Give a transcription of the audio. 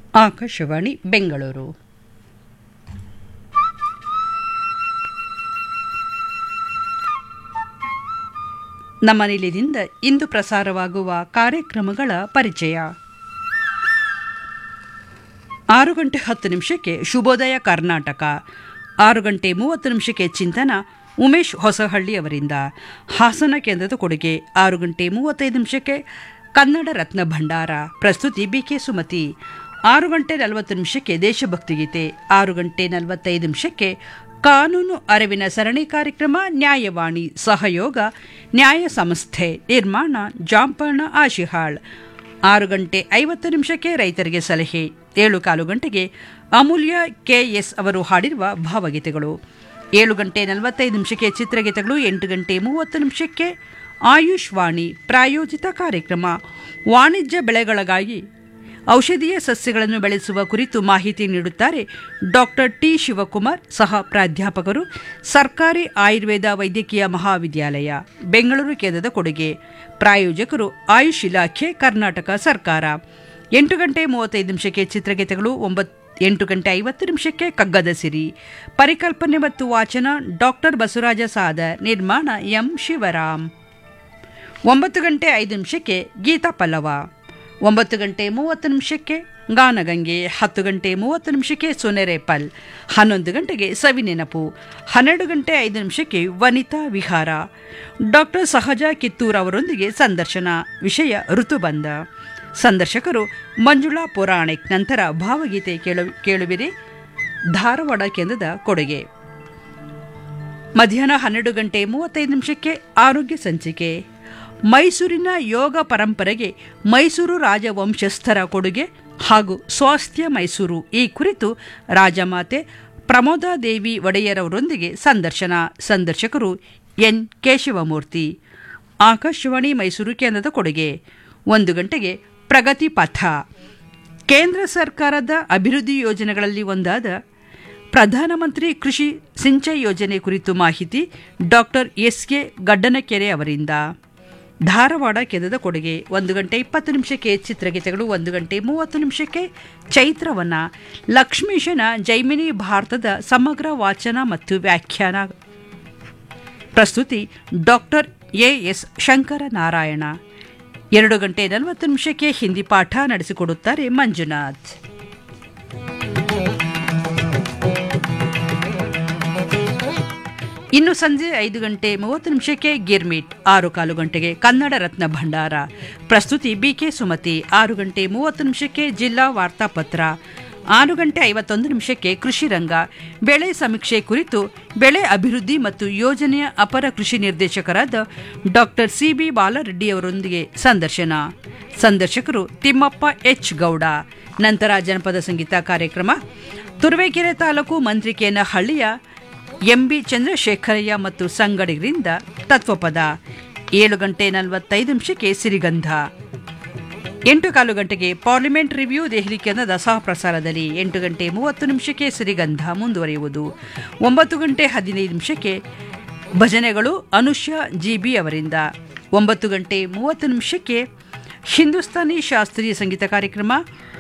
ಆಕಾಶವಾಣಿ ಬೆಂಗಳೂರು ನಮ್ಮ ನಿಲಯದಿಂದ ಇಂದು ಪ್ರಸಾರವಾಗುವ ಕಾರ್ಯಕ್ರಮಗಳ ಪರಿಚಯ ಆರು ಗಂಟೆ ಹತ್ತು ನಿಮಿಷಕ್ಕೆ ಶುಭೋದಯ ಕರ್ನಾಟಕ ಆರು ಗಂಟೆ ಮೂವತ್ತು ನಿಮಿಷಕ್ಕೆ ಚಿಂತನ ಉಮೇಶ್ ಹೊಸಹಳ್ಳಿ ಅವರಿಂದ ಹಾಸನ ಕೇಂದ್ರದ ಕೊಡುಗೆ ಆರು ಗಂಟೆ ಮೂವತ್ತೈದು ನಿಮಿಷಕ್ಕೆ ಕನ್ನಡ ರತ್ನ ಭಂಡಾರ ಪ್ರಸ್ತುತಿ ಬಿಕೆ ಸುಮತಿ ಆರು ಗಂಟೆ ನಲವತ್ತು ನಿಮಿಷಕ್ಕೆ ದೇಶಭಕ್ತಿ ಗೀತೆ ಆರು ಗಂಟೆ ನಲವತ್ತೈದು ನಿಮಿಷಕ್ಕೆ ಕಾನೂನು ಅರಿವಿನ ಸರಣಿ ಕಾರ್ಯಕ್ರಮ ನ್ಯಾಯವಾಣಿ ಸಹಯೋಗ ನ್ಯಾಯ ಸಂಸ್ಥೆ ನಿರ್ಮಾಣ ಜಾಂಪಣ್ಣ ಆಶಿಹಾಳ್ ಆರು ಗಂಟೆ ಐವತ್ತು ನಿಮಿಷಕ್ಕೆ ರೈತರಿಗೆ ಸಲಹೆ ಏಳು ಕಾಲು ಗಂಟೆಗೆ ಅಮೂಲ್ಯ ಕೆಎಸ್ ಅವರು ಹಾಡಿರುವ ಭಾವಗೀತೆಗಳು ಏಳು ಗಂಟೆ ನಲವತ್ತೈದು ನಿಮಿಷಕ್ಕೆ ಚಿತ್ರಗೀತೆಗಳು ಎಂಟು ಗಂಟೆ ಮೂವತ್ತು ನಿಮಿಷಕ್ಕೆ ಆಯುಷ್ ವಾಣಿ ಪ್ರಾಯೋಜಿತ ಕಾರ್ಯಕ್ರಮ ವಾಣಿಜ್ಯ ಬೆಳೆಗಳಿಗಾಗಿ ಔಷಧೀಯ ಸಸ್ಯಗಳನ್ನು ಬೆಳೆಸುವ ಕುರಿತು ಮಾಹಿತಿ ನೀಡುತ್ತಾರೆ ಡಾಕ್ಟರ್ ಟಿ ಶಿವಕುಮಾರ್ ಸಹ ಪ್ರಾಧ್ಯಾಪಕರು ಸರ್ಕಾರಿ ಆಯುರ್ವೇದ ವೈದ್ಯಕೀಯ ಮಹಾವಿದ್ಯಾಲಯ ಬೆಂಗಳೂರು ಕೇಂದ್ರದ ಕೊಡುಗೆ ಪ್ರಾಯೋಜಕರು ಆಯುಷ್ ಇಲಾಖೆ ಕರ್ನಾಟಕ ಸರ್ಕಾರ ಎಂಟು ಗಂಟೆ ಮೂವತ್ತೈದು ನಿಮಿಷಕ್ಕೆ ಚಿತ್ರಗೀತೆಗಳು ಒಂಬತ್ತು ಎಂಟು ಗಂಟೆ ಐವತ್ತು ನಿಮಿಷಕ್ಕೆ ಕಗ್ಗದ ಸಿರಿ ಪರಿಕಲ್ಪನೆ ಮತ್ತು ವಾಚನ ಡಾಕ್ಟರ್ ಬಸವರಾಜ ಸಾದ ನಿರ್ಮಾಣ ಎಂ ಶಿವರಾಮ್ ಒಂಬತ್ತು ಗಂಟೆ ಐದು ನಿಮಿಷಕ್ಕೆ ಗೀತಾ ಪಲ್ಲವ ಒಂಬತ್ತು ಗಂಟೆ ಮೂವತ್ತು ನಿಮಿಷಕ್ಕೆ ಗಾನಗಂಗೆ ಹತ್ತು ಗಂಟೆ ಮೂವತ್ತು ನಿಮಿಷಕ್ಕೆ ಸೊನೆರೇಪಲ್ ಹನ್ನೊಂದು ಗಂಟೆಗೆ ಸವಿನೆನಪು ಹನ್ನೆರಡು ಗಂಟೆ ಐದು ನಿಮಿಷಕ್ಕೆ ವನಿತಾ ವಿಹಾರ ಡಾಕ್ಟರ್ ಸಹಜ ಕಿತ್ತೂರ್ ಅವರೊಂದಿಗೆ ಸಂದರ್ಶನ ವಿಷಯ ಋತುಬಂಧ ಸಂದರ್ಶಕರು ಮಂಜುಳಾ ಪುರಾಣಿಕ್ ನಂತರ ಭಾವಗೀತೆ ಕೇಳು ಕೇಳುವಿರಿ ಧಾರವಾಡ ಕೇಂದ್ರದ ಕೊಡುಗೆ ಮಧ್ಯಾಹ್ನ ಹನ್ನೆರಡು ಗಂಟೆ ಮೂವತ್ತೈದು ನಿಮಿಷಕ್ಕೆ ಆರೋಗ್ಯ ಸಂಚಿಕೆ ಮೈಸೂರಿನ ಯೋಗ ಪರಂಪರೆಗೆ ಮೈಸೂರು ರಾಜವಂಶಸ್ಥರ ಕೊಡುಗೆ ಹಾಗೂ ಸ್ವಾಸ್ಥ್ಯ ಮೈಸೂರು ಈ ಕುರಿತು ರಾಜಮಾತೆ ಪ್ರಮೋದಾದೇವಿ ಒಡೆಯರವರೊಂದಿಗೆ ಸಂದರ್ಶನ ಸಂದರ್ಶಕರು ಎನ್ ಕೇಶವಮೂರ್ತಿ ಆಕಾಶವಾಣಿ ಮೈಸೂರು ಕೇಂದ್ರದ ಕೊಡುಗೆ ಒಂದು ಗಂಟೆಗೆ ಪ್ರಗತಿ ಪಥ ಕೇಂದ್ರ ಸರ್ಕಾರದ ಅಭಿವೃದ್ಧಿ ಯೋಜನೆಗಳಲ್ಲಿ ಒಂದಾದ ಪ್ರಧಾನಮಂತ್ರಿ ಕೃಷಿ ಸಿಂಚೈ ಯೋಜನೆ ಕುರಿತು ಮಾಹಿತಿ ಡಾಕ್ಟರ್ ಎಸ್ ಕೆ ಗಡ್ಡನಕೆರೆ ಅವರಿಂದ ಧಾರವಾಡ ಕೇಂದ್ರದ ಕೊಡುಗೆ ಒಂದು ಗಂಟೆ ಇಪ್ಪತ್ತು ನಿಮಿಷಕ್ಕೆ ಚಿತ್ರಗೀತೆಗಳು ಒಂದು ಗಂಟೆ ಮೂವತ್ತು ನಿಮಿಷಕ್ಕೆ ಚೈತ್ರವನ ಲಕ್ಷ್ಮೀಶನ ಜೈಮಿನಿ ಭಾರತದ ಸಮಗ್ರ ವಾಚನ ಮತ್ತು ವ್ಯಾಖ್ಯಾನ ಪ್ರಸ್ತುತಿ ಡಾಕ್ಟರ್ ಎ ಎಸ್ ಶಂಕರ ನಾರಾಯಣ ಎರಡು ಗಂಟೆ ನಲವತ್ತು ನಿಮಿಷಕ್ಕೆ ಹಿಂದಿ ಪಾಠ ನಡೆಸಿಕೊಡುತ್ತಾರೆ ಮಂಜುನಾಥ್ ಇನ್ನು ಸಂಜೆ ಐದು ಗಂಟೆ ಮೂವತ್ತು ನಿಮಿಷಕ್ಕೆ ಗಿರ್ಮಿಟ್ ಆರು ಕಾಲು ಗಂಟೆಗೆ ಕನ್ನಡ ರತ್ನ ಭಂಡಾರ ಪ್ರಸ್ತುತಿ ಬಿಕೆ ಸುಮತಿ ಆರು ಗಂಟೆ ಮೂವತ್ತು ನಿಮಿಷಕ್ಕೆ ಜಿಲ್ಲಾ ವಾರ್ತಾಪತ್ರ ಆರು ಗಂಟೆ ಐವತ್ತೊಂದು ನಿಮಿಷಕ್ಕೆ ಕೃಷಿ ರಂಗ ಬೆಳೆ ಸಮೀಕ್ಷೆ ಕುರಿತು ಬೆಳೆ ಅಭಿವೃದ್ಧಿ ಮತ್ತು ಯೋಜನೆಯ ಅಪರ ಕೃಷಿ ನಿರ್ದೇಶಕರಾದ ಡಾಕ್ಟರ್ ಸಿಬಿ ಬಾಲರೆಡ್ಡಿ ಅವರೊಂದಿಗೆ ಸಂದರ್ಶನ ಸಂದರ್ಶಕರು ತಿಮ್ಮಪ್ಪ ಎಚ್ ಗೌಡ ನಂತರ ಜನಪದ ಸಂಗೀತ ಕಾರ್ಯಕ್ರಮ ತುರುವೇಕೆರೆ ತಾಲೂಕು ಮಂತ್ರಿಕೇನಹಳ್ಳಿಯ ಎಂಬಿ ಚಂದ್ರಶೇಖರಯ್ಯ ಮತ್ತು ಸಂಗಡಿಗರಿಂದ ತತ್ವಪದ ಏಳು ಗಂಟೆ ನಲವತ್ತೈದು ನಿಮಿಷಕ್ಕೆ ಸಿರಿಗಂಧ ಎಂಟು ಕಾಲು ಗಂಟೆಗೆ ಪಾರ್ಲಿಮೆಂಟ್ ರಿವ್ಯೂ ದೆಹಲಿ ಕೇಂದ್ರದ ಸಹ ಪ್ರಸಾರದಲ್ಲಿ ಎಂಟು ಗಂಟೆ ಮೂವತ್ತು ನಿಮಿಷಕ್ಕೆ ಸಿರಿಗಂಧ ಮುಂದುವರಿಯುವುದು ಒಂಬತ್ತು ಗಂಟೆ ಹದಿನೈದು ನಿಮಿಷಕ್ಕೆ ಭಜನೆಗಳು ಅನುಷ್ಯಾ ಜಿಬಿ ಅವರಿಂದ ಒಂಬತ್ತು ಗಂಟೆ ಮೂವತ್ತು ನಿಮಿಷಕ್ಕೆ ಹಿಂದೂಸ್ತಾನಿ ಶಾಸ್ತ್ರೀಯ ಸಂಗೀತ ಕಾರ್ಯಕ್ರಮ